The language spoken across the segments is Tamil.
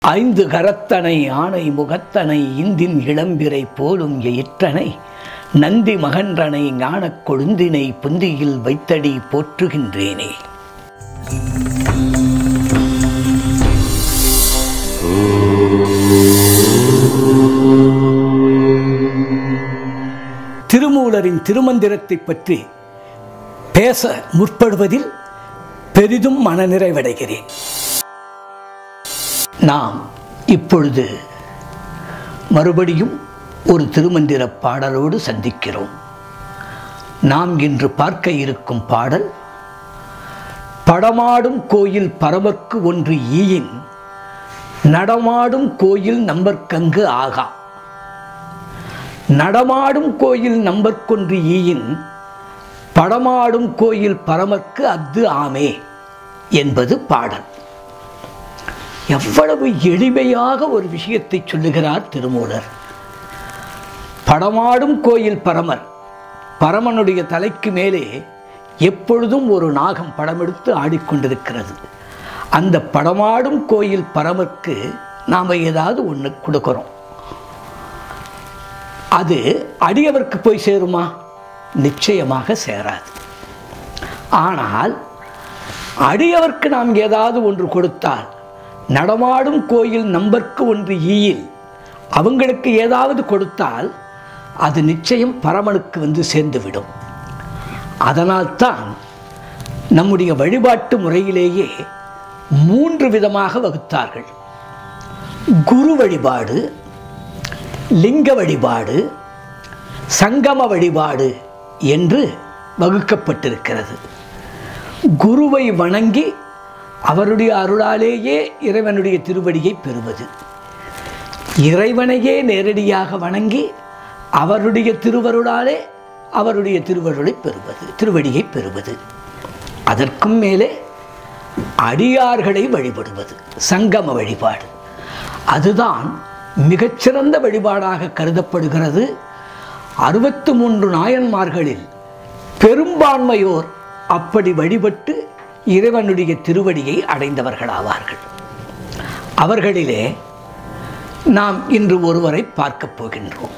ஐந்து கரத்தனை ஆணை முகத்தனை இந்தின் இளம்பிறை போலும் எயிற்றனை நந்தி மகன்றனை ஞானக் கொழுந்தினை புந்தியில் வைத்தடி போற்றுகின்றேனே திருமூலரின் திருமந்திரத்தை பற்றி பேச முற்படுவதில் பெரிதும் மனநிறைவடைகிறேன் நாம் இப்பொழுது மறுபடியும் ஒரு திருமந்திர பாடலோடு சந்திக்கிறோம் நாம் இன்று பார்க்க இருக்கும் பாடல் படமாடும் கோயில் பரமற்கு ஒன்று ஈயின் நடமாடும் கோயில் நம்பர்க்கங்கு ஆகா நடமாடும் கோயில் நம்பர்க்கொன்று ஈயின் படமாடும் கோயில் பரமற்கு அஃது ஆமே என்பது பாடல் எவ்வளவு எளிமையாக ஒரு விஷயத்தை சொல்லுகிறார் திருமூலர் படமாடும் கோயில் பரமர் பரமனுடைய தலைக்கு மேலே எப்பொழுதும் ஒரு நாகம் படமெடுத்து ஆடிக்கொண்டிருக்கிறது அந்த படமாடும் கோயில் பரமருக்கு நாம் ஏதாவது ஒன்று கொடுக்குறோம் அது அடியவருக்கு போய் சேருமா நிச்சயமாக சேராது ஆனால் அடியவர்க்கு நாம் ஏதாவது ஒன்று கொடுத்தால் நடமாடும் கோயில் நம்பர்க்கு ஒன்று ஈயில் அவங்களுக்கு ஏதாவது கொடுத்தால் அது நிச்சயம் பரமனுக்கு வந்து சேர்ந்துவிடும் அதனால்தான் நம்முடைய வழிபாட்டு முறையிலேயே மூன்று விதமாக வகுத்தார்கள் குரு வழிபாடு லிங்க வழிபாடு சங்கம வழிபாடு என்று வகுக்கப்பட்டிருக்கிறது குருவை வணங்கி அவருடைய அருளாலேயே இறைவனுடைய திருவடியை பெறுவது இறைவனையே நேரடியாக வணங்கி அவருடைய திருவருளாலே அவருடைய திருவருளை பெறுவது திருவடியை பெறுவது அதற்கும் மேலே அடியார்களை வழிபடுவது சங்கம வழிபாடு அதுதான் மிகச்சிறந்த வழிபாடாக கருதப்படுகிறது அறுபத்து மூன்று நாயன்மார்களில் பெரும்பான்மையோர் அப்படி வழிபட்டு இறைவனுடைய திருவடியை அடைந்தவர்களாவார்கள் அவர்களிலே நாம் இன்று ஒருவரை பார்க்கப் போகின்றோம்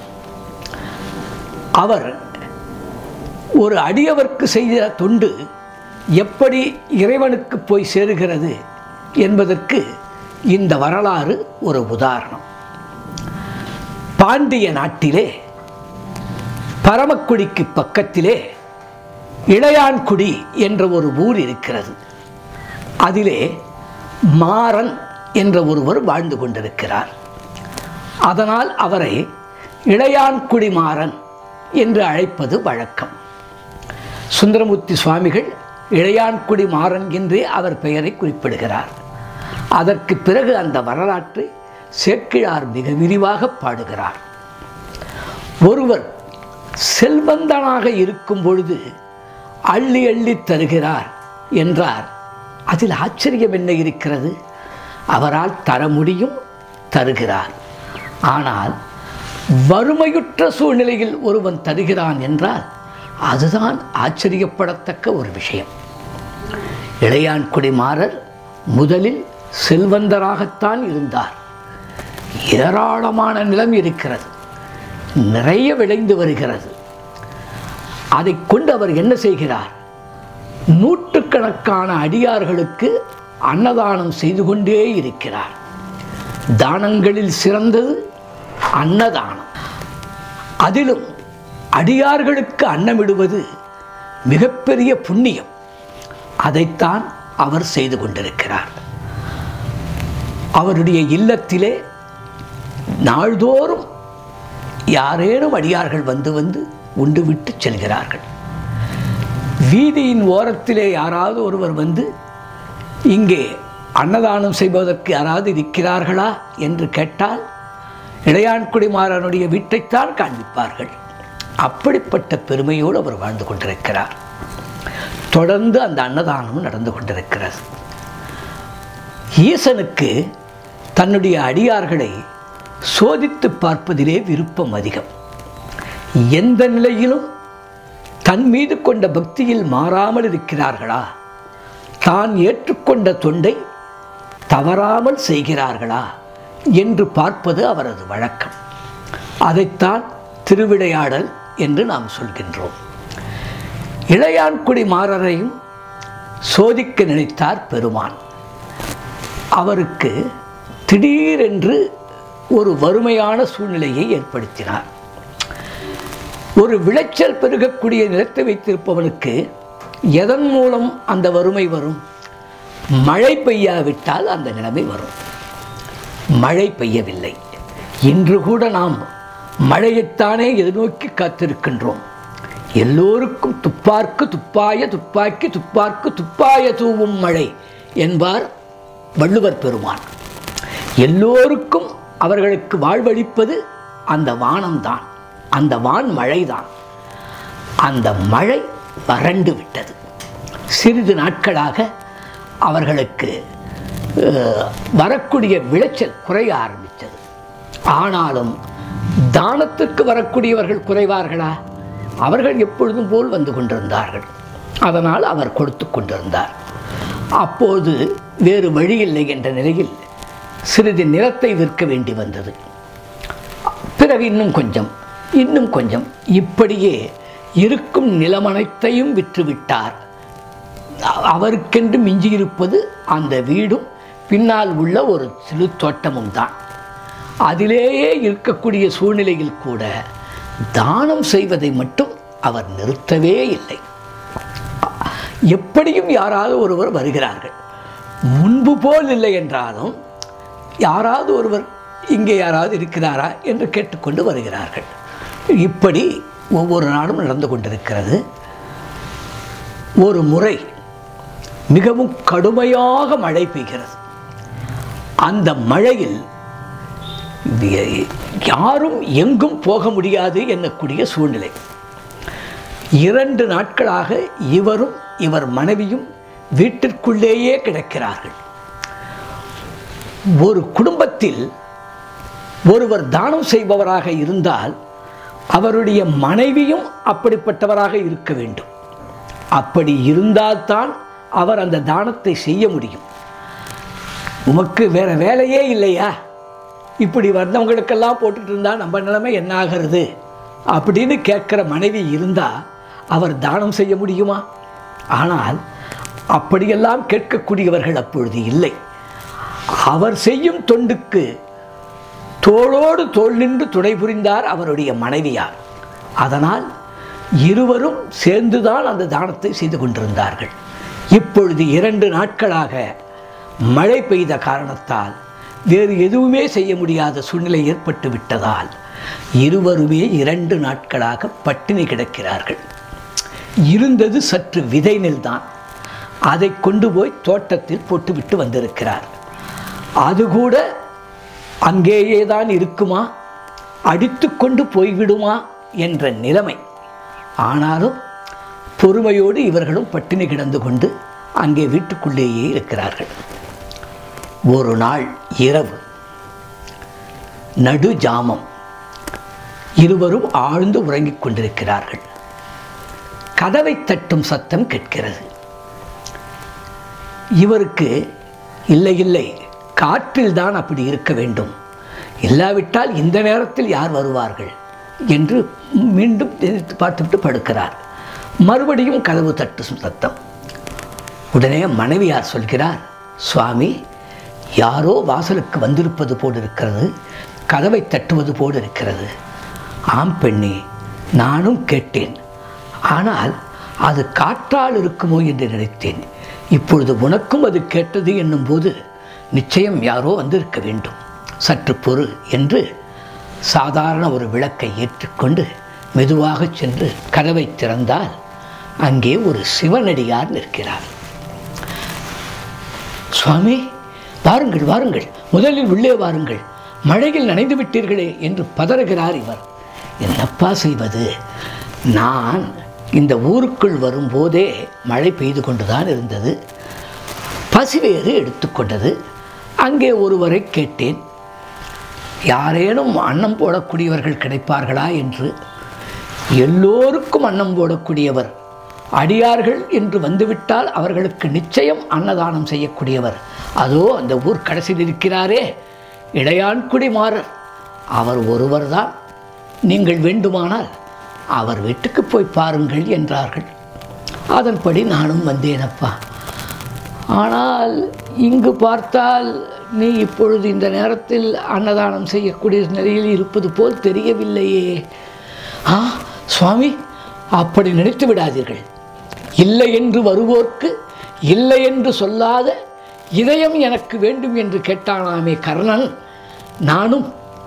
அவர் ஒரு அடியவர்க்கு செய்த தொண்டு எப்படி இறைவனுக்கு போய் சேருகிறது என்பதற்கு இந்த வரலாறு ஒரு உதாரணம் பாண்டிய நாட்டிலே பரமக்குடிக்கு பக்கத்திலே இளையான்குடி என்ற ஒரு ஊர் இருக்கிறது அதிலே மாறன் என்ற ஒருவர் வாழ்ந்து கொண்டிருக்கிறார் அதனால் அவரை இளையான்குடி மாறன் என்று அழைப்பது வழக்கம் சுந்தரமூர்த்தி சுவாமிகள் இளையான்குடி மாறன் என்றே அவர் பெயரை குறிப்பிடுகிறார் அதற்கு பிறகு அந்த வரலாற்றை சேக்கிழார் மிக விரிவாக பாடுகிறார் ஒருவர் செல்வந்தனாக இருக்கும் பொழுது அள்ளி அள்ளி தருகிறார் என்றார் அதில் ஆச்சரியம் என்ன இருக்கிறது அவரால் தர முடியும் தருகிறார் ஆனால் வறுமையுற்ற சூழ்நிலையில் ஒருவன் தருகிறான் என்றால் அதுதான் ஆச்சரியப்படத்தக்க ஒரு விஷயம் இளையான்குடி மாறர் முதலில் செல்வந்தராகத்தான் இருந்தார் ஏராளமான நிலம் இருக்கிறது நிறைய விளைந்து வருகிறது அதை கொண்டு அவர் என்ன செய்கிறார் நூற்றுக்கணக்கான அடியார்களுக்கு அன்னதானம் செய்து கொண்டே இருக்கிறார் தானங்களில் சிறந்தது அன்னதானம் அதிலும் அடியார்களுக்கு அன்னமிடுவது மிகப்பெரிய புண்ணியம் அதைத்தான் அவர் செய்து கொண்டிருக்கிறார் அவருடைய இல்லத்திலே நாள்தோறும் யாரேனும் அடியார்கள் வந்து வந்து உண்டு விட்டு செல்கிறார்கள் வீதியின் ஓரத்திலே யாராவது ஒருவர் வந்து இங்கே அன்னதானம் செய்வதற்கு யாராவது இருக்கிறார்களா என்று கேட்டால் இளையான்குடிமாறனுடைய வீட்டைத்தான் காண்பிப்பார்கள் அப்படிப்பட்ட பெருமையோடு அவர் வாழ்ந்து கொண்டிருக்கிறார் தொடர்ந்து அந்த அன்னதானம் நடந்து கொண்டிருக்கிறது ஈசனுக்கு தன்னுடைய அடியார்களை சோதித்து பார்ப்பதிலே விருப்பம் அதிகம் எந்த நிலையிலும் தன் மீது கொண்ட பக்தியில் மாறாமல் இருக்கிறார்களா தான் ஏற்றுக்கொண்ட தொண்டை தவறாமல் செய்கிறார்களா என்று பார்ப்பது அவரது வழக்கம் அதைத்தான் திருவிளையாடல் என்று நாம் சொல்கின்றோம் இளையான்குடி மாறரையும் சோதிக்க நினைத்தார் பெருமான் அவருக்கு திடீரென்று ஒரு வறுமையான சூழ்நிலையை ஏற்படுத்தினார் ஒரு விளைச்சல் பெருகக்கூடிய நிலத்தை வைத்திருப்பவனுக்கு எதன் மூலம் அந்த வறுமை வரும் மழை பெய்யாவிட்டால் அந்த நிலைமை வரும் மழை பெய்யவில்லை இன்று கூட நாம் மழையைத்தானே எதிர்நோக்கி காத்திருக்கின்றோம் எல்லோருக்கும் துப்பார்க்கு துப்பாய துப்பாக்கி துப்பார்க்கு துப்பாய தூவும் மழை என்பார் வள்ளுவர் பெருமான் எல்லோருக்கும் அவர்களுக்கு வாழ்வளிப்பது அந்த வானம்தான் அந்த வான் மழைதான் அந்த மழை வறண்டு விட்டது சிறிது நாட்களாக அவர்களுக்கு அஹ், வரக்கூடிய விளைச்சல் குறைய ஆரம்பித்தது ஆனாலும் தானத்துக்கு வரக்கூடியவர்கள் குறைவார்களா அவர்கள் எப்பொழுதும் போல் வந்து கொண்டிருந்தார்கள் அதனால் அவர் கொடுத்து கொண்டிருந்தார் அப்போது வேறு வழியில்லை என்ற நிலையில் சிறிது நிலத்தை விற்க வேண்டி வந்தது பிறகு இன்னும் கொஞ்சம் இன்னும் கொஞ்சம் இப்படியே இருக்கும் நிலமனைத்தையும் விற்றுவிட்டார் அ- அவருக்கென்று மிஞ்சியிருப்பது அந்த வீடும் பின்னால் உள்ள ஒரு சிறு தோட்டமும் தான் அதிலேயே இருக்கக்கூடிய சூழ்நிலையில் கூட தானம் செய்வதை மட்டும் அவர் நிறுத்தவே இல்லை எப்படியும் யாராவது ஒருவர் வருகிறார்கள் முன்பு போல் இல்லை என்றாலும் யாராவது ஒருவர் இங்கே யாராவது இருக்கிறாரா என்று கேட்டுக்கொண்டு வருகிறார்கள் இப்படி ஒவ்வொரு நாளும் நடந்து கொண்டிருக்கிறது ஒரு முறை மிகவும் கடுமையாக மழை பெய்கிறது அந்த மழையில் ய- யாரும் எங்கும் போக முடியாது என்னக்கூடிய சூழ்நிலை இரண்டு நாட்களாக இவரும் இவர் மனைவியும் வீட்டிற்குள்ளேயே கிடக்கிறார்கள் ஒரு குடும்பத்தில் ஒருவர் தானம் செய்பவராக இருந்தால் அவருடைய மனைவியும் அப்படிப்பட்டவராக இருக்க வேண்டும் அப்படி இருந்தால்தான் அவர் அந்த தானத்தை செய்ய முடியும் உமக்கு வேற வேலையே இல்லையா இப்படி வந்தவங்களுக்கெல்லாம் போட்டுட்டு இருந்தா நம்ம நிலைமை என்ன ஆகிறது அப்படின்னு கேட்குற மனைவி இருந்தா அவர் தானம் செய்ய முடியுமா ஆனால் அப்படியெல்லாம் கேட்கக்கூடியவர்கள் அப்பொழுது இல்லை அவர் செய்யும் தொண்டுக்கு தோளோடு தோள் நின்று துணை புரிந்தார் அவருடைய மனைவியார் அதனால் இருவரும் சேர்ந்துதான் அந்த தானத்தை செய்து கொண்டிருந்தார்கள் இப்பொழுது இரண்டு நாட்களாக மழை பெய்த காரணத்தால் வேறு எதுவுமே செய்ய முடியாத சூழ்நிலை ஏற்பட்டு விட்டதால் இருவருமே இரண்டு நாட்களாக பட்டினி கிடக்கிறார்கள் இருந்தது சற்று விதை நெல்தான் அதை கொண்டு போய் தோட்டத்தில் போட்டுவிட்டு வந்திருக்கிறார் அது கூட அங்கேயே தான் இருக்குமா அடித்து கொண்டு போய்விடுமா என்ற நிலைமை ஆனாலும் பொறுமையோடு இவர்களும் பட்டினி கிடந்து கொண்டு அங்கே வீட்டுக்குள்ளேயே இருக்கிறார்கள் ஒரு நாள் இரவு நடு ஜாமம் இருவரும் ஆழ்ந்து உறங்கிக் கொண்டிருக்கிறார்கள் கதவை தட்டும் சத்தம் கேட்கிறது இவருக்கு இல்லை இல்லை காற்றில் தான் அப்படி இருக்க வேண்டும் இல்லாவிட்டால் இந்த நேரத்தில் யார் வருவார்கள் என்று மீண்டும் நினைத்து பார்த்துவிட்டு படுக்கிறார் மறுபடியும் கதவு தட்டும் சத்தம் உடனே மனைவியார் சொல்கிறார் சுவாமி யாரோ வாசலுக்கு வந்திருப்பது போல் இருக்கிறது கதவை தட்டுவது போல் இருக்கிறது ஆம் பெண்ணே நானும் கேட்டேன் ஆனால் அது காற்றால் இருக்குமோ என்று நினைத்தேன் இப்பொழுது உனக்கும் அது கேட்டது என்னும்போது நிச்சயம் யாரோ வந்திருக்க வேண்டும் சற்று பொறு என்று சாதாரண ஒரு விளக்கை ஏற்றுக்கொண்டு மெதுவாக சென்று கதவை திறந்தால் அங்கே ஒரு சிவனடியார் நிற்கிறார் சுவாமி வாருங்கள் வாருங்கள் முதலில் உள்ளே வாருங்கள் மழையில் நனைந்து விட்டீர்களே என்று பதறுகிறார் இவர் என்னப்பா செய்வது நான் இந்த ஊருக்குள் வரும்போதே மழை பெய்து கொண்டுதான் இருந்தது பசிவேறு எடுத்துக்கொண்டது அங்கே ஒருவரை கேட்டேன் யாரேனும் அன்னம் போடக்கூடியவர்கள் கிடைப்பார்களா என்று எல்லோருக்கும் அன்னம் போடக்கூடியவர் அடியார்கள் என்று வந்துவிட்டால் அவர்களுக்கு நிச்சயம் அன்னதானம் செய்யக்கூடியவர் அதோ அந்த ஊர் கடைசியில் இருக்கிறாரே இடையான்குடி மாறர் அவர் ஒருவர்தான் நீங்கள் வேண்டுமானால் அவர் வீட்டுக்கு போய் பாருங்கள் என்றார்கள் அதன்படி நானும் வந்தேனப்பா ஆனால் இங்கு பார்த்தால் நீ இப்பொழுது இந்த நேரத்தில் அன்னதானம் செய்யக்கூடிய நிலையில் இருப்பது போல் தெரியவில்லையே ஆ சுவாமி அப்படி நினைத்து விடாதீர்கள் இல்லை என்று வருவோர்க்கு இல்லை என்று சொல்லாத இதயம் எனக்கு வேண்டும் என்று கேட்டானாமே கர்ணன் நானும்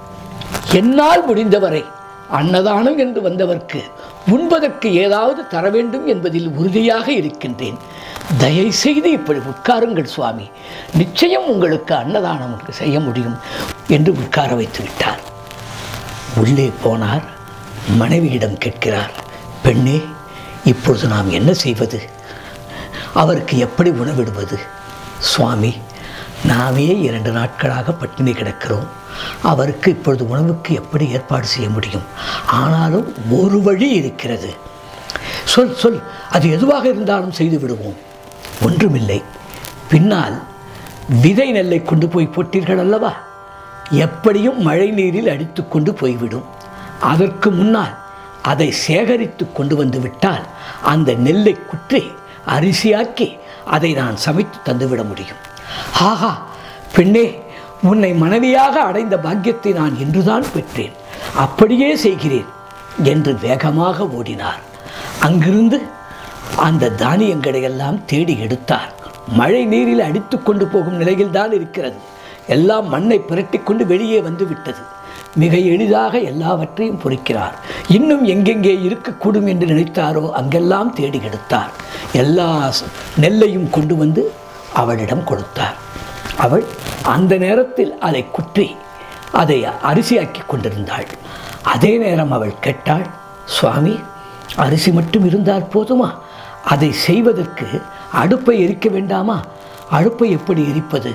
என்னால் முடிந்தவரை அன்னதானம் என்று வந்தவர்க்கு உண்பதற்கு ஏதாவது தர வேண்டும் என்பதில் உறுதியாக இருக்கின்றேன் தயவு செய்து இப்படி உட்காருங்கள் சுவாமி நிச்சயம் உங்களுக்கு அன்னதானம் செய்ய முடியும் என்று உட்கார வைத்து விட்டார் உள்ளே போனார் மனைவியிடம் கேட்கிறார் பெண்ணே இப்பொழுது நாம் என்ன செய்வது அவருக்கு எப்படி உணவிடுவது சுவாமி நாமே இரண்டு நாட்களாக பட்டினி கிடக்கிறோம் அவருக்கு இப்பொழுது உணவுக்கு எப்படி ஏற்பாடு செய்ய முடியும் ஆனாலும் ஒரு வழி இருக்கிறது சொல் சொல் அது எதுவாக இருந்தாலும் செய்து விடுவோம் ஒன்றுமில்லை பின்னால் விதை நெல்லை கொண்டு போய் போட்டீர்கள் அல்லவா எப்படியும் மழை நீரில் அடித்து கொண்டு போய்விடும் அதற்கு முன்னால் அதை சேகரித்து கொண்டு வந்து விட்டால் அந்த நெல்லை குற்றி அரிசியாக்கி அதை நான் சமைத்து தந்துவிட முடியும் ஆஹா பெண்ணே உன்னை மனைவியாக அடைந்த பாக்கியத்தை நான் இன்றுதான் பெற்றேன் அப்படியே செய்கிறேன் என்று வேகமாக ஓடினார் அங்கிருந்து அந்த தானியங்களை எல்லாம் தேடி எடுத்தார் மழை நீரில் அடித்து கொண்டு போகும் நிலையில் தான் இருக்கிறது எல்லாம் மண்ணை புரட்டிக் கொண்டு வெளியே வந்து விட்டது மிக எளிதாக எல்லாவற்றையும் பொறிக்கிறார் இன்னும் எங்கெங்கே இருக்கக்கூடும் என்று நினைத்தாரோ அங்கெல்லாம் தேடி எடுத்தார் எல்லா ஸ்- நெல்லையும் கொண்டு வந்து அவளிடம் கொடுத்தார் அவள் அந்த நேரத்தில் அதை குற்றி அதை அரிசியாக்கி கொண்டிருந்தாள் அதே நேரம் அவள் கேட்டாள் சுவாமி அரிசி மட்டும் இருந்தால் போதுமா அதை செய்வதற்கு அடுப்பை எரிக்க வேண்டாமா அடுப்பை எப்படி எரிப்பது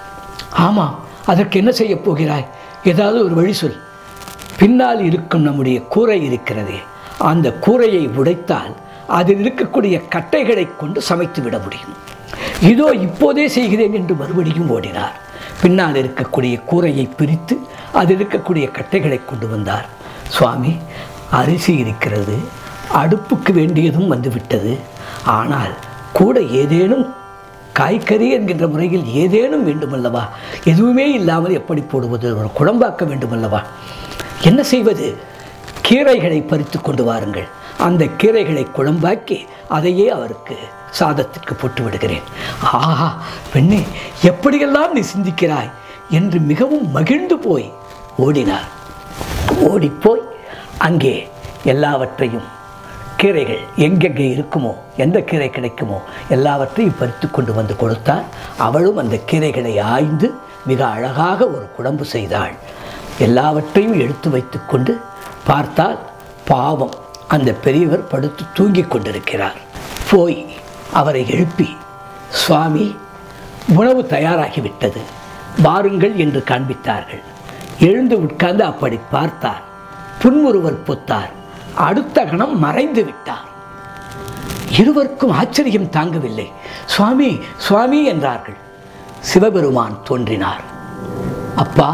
ஆமாம் அதற்கு என்ன செய்யப் போகிறாய் ஏதாவது ஒரு வழி சொல் பின்னால் இருக்கும் நம்முடைய கூரை இருக்கிறதே அந்த கூரையை உடைத்தால் அதில் இருக்கக்கூடிய கட்டைகளை கொண்டு சமைத்து விட முடியும் இதோ இப்போதே செய்கிறேன் என்று மறுபடியும் ஓடினார் பின்னால் இருக்கக்கூடிய கூரையை பிரித்து அதில் இருக்கக்கூடிய கட்டைகளை கொண்டு வந்தார் சுவாமி அரிசி இருக்கிறது அடுப்புக்கு வேண்டியதும் வந்துவிட்டது ஆனால் கூட ஏதேனும் காய்கறி என்கின்ற முறையில் ஏதேனும் வேண்டுமல்லவா எதுவுமே இல்லாமல் எப்படி போடுவது ஒரு குழம்பாக்க வேண்டுமல்லவா என்ன செய்வது கீரைகளை பறித்து கொண்டு வாருங்கள் அந்த கீரைகளை குழம்பாக்கி அதையே அவருக்கு சாதத்திற்கு போட்டு விடுகிறேன் ஆஹா பெண்ணே எப்படியெல்லாம் நீ சிந்திக்கிறாய் என்று மிகவும் மகிழ்ந்து போய் ஓடினார் ஓடிப்போய் அங்கே எல்லாவற்றையும் கீரைகள் எங்கெங்கே இருக்குமோ எந்த கீரை கிடைக்குமோ எல்லாவற்றையும் பறித்து கொண்டு வந்து கொடுத்தார் அவளும் அந்த கீரைகளை ஆய்ந்து மிக அழகாக ஒரு குழம்பு செய்தாள் எல்லாவற்றையும் எடுத்து வைத்துக்கொண்டு பார்த்தால் பாவம் அந்த பெரியவர் படுத்து தூங்கிக் கொண்டிருக்கிறார் போய் அவரை எழுப்பி சுவாமி உணவு தயாராகிவிட்டது வாருங்கள் என்று காண்பித்தார்கள் எழுந்து உட்கார்ந்து அப்படி பார்த்தார் புன்முறுவல் பொத்தார் அடுத்த கணம் மறைந்து விட்டார் இருவருக்கும் ஆச்சரியம் தாங்கவில்லை சுவாமி சுவாமி என்றார்கள் சிவபெருமான் தோன்றினார் அப்பா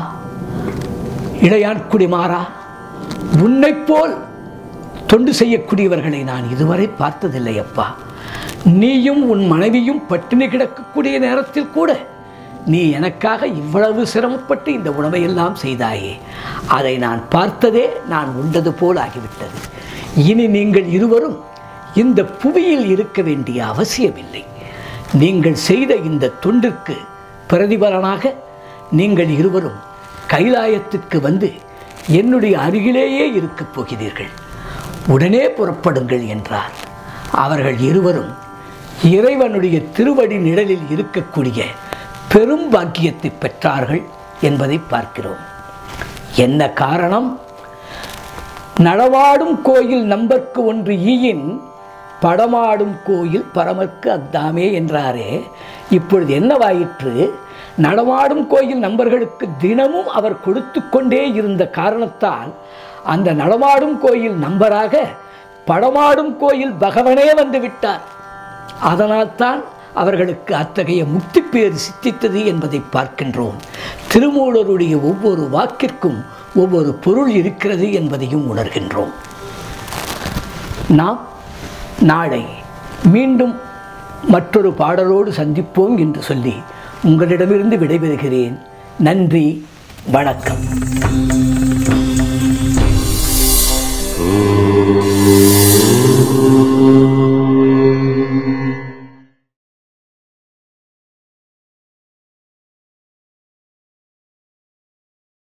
இளையான்குடி மாறா உன்னைப் போல் தொண்டு செய்யக்கூடியவர்களை நான் இதுவரை பார்த்ததில்லை அப்பா நீயும் உன் மனைவியும் பட்டினி கிடக்கக்கூடிய நேரத்தில் கூட நீ எனக்காக இவ்வளவு சிரமப்பட்டு இந்த உணவையெல்லாம் செய்தாயே அதை நான் பார்த்ததே நான் உண்டது போல் ஆகிவிட்டது இனி நீங்கள் இருவரும் இந்த புவியில் இருக்க வேண்டிய அவசியமில்லை நீங்கள் செய்த இந்த தொண்டிற்கு பிரதிபலனாக நீங்கள் இருவரும் கைலாயத்திற்கு வந்து என்னுடைய அருகிலேயே இருக்கப் போகிறீர்கள் உடனே புறப்படுங்கள் என்றார் அவர்கள் இருவரும் இறைவனுடைய திருவடி நிழலில் இருக்கக்கூடிய பெரும் பாக்கியத்தை பெற்றார்கள் என்பதை பார்க்கிறோம் என்ன காரணம் நடவாடும் கோயில் நம்பர்க்கு ஒன்று ஈயின் படமாடும் கோயில் பரமர்க்கு அத்தாமே என்றாரே இப்பொழுது என்னவாயிற்று நடமாடும் கோயில் நம்பர்களுக்கு தினமும் அவர் கொடுத்து கொண்டே இருந்த காரணத்தால் அந்த நடமாடும் கோயில் நம்பராக படமாடும் கோயில் பகவனே வந்து விட்டார் அதனால்தான் அவர்களுக்கு அத்தகைய முக்தி பேர் சித்தித்தது என்பதை பார்க்கின்றோம் திருமூலருடைய ஒவ்வொரு வாக்கிற்கும் ஒவ்வொரு பொருள் இருக்கிறது என்பதையும் உணர்கின்றோம் நாம் நாளை மீண்டும் மற்றொரு பாடலோடு சந்திப்போம் என்று சொல்லி உங்களிடமிருந்து விடைபெறுகிறேன் நன்றி வணக்கம் Ooh.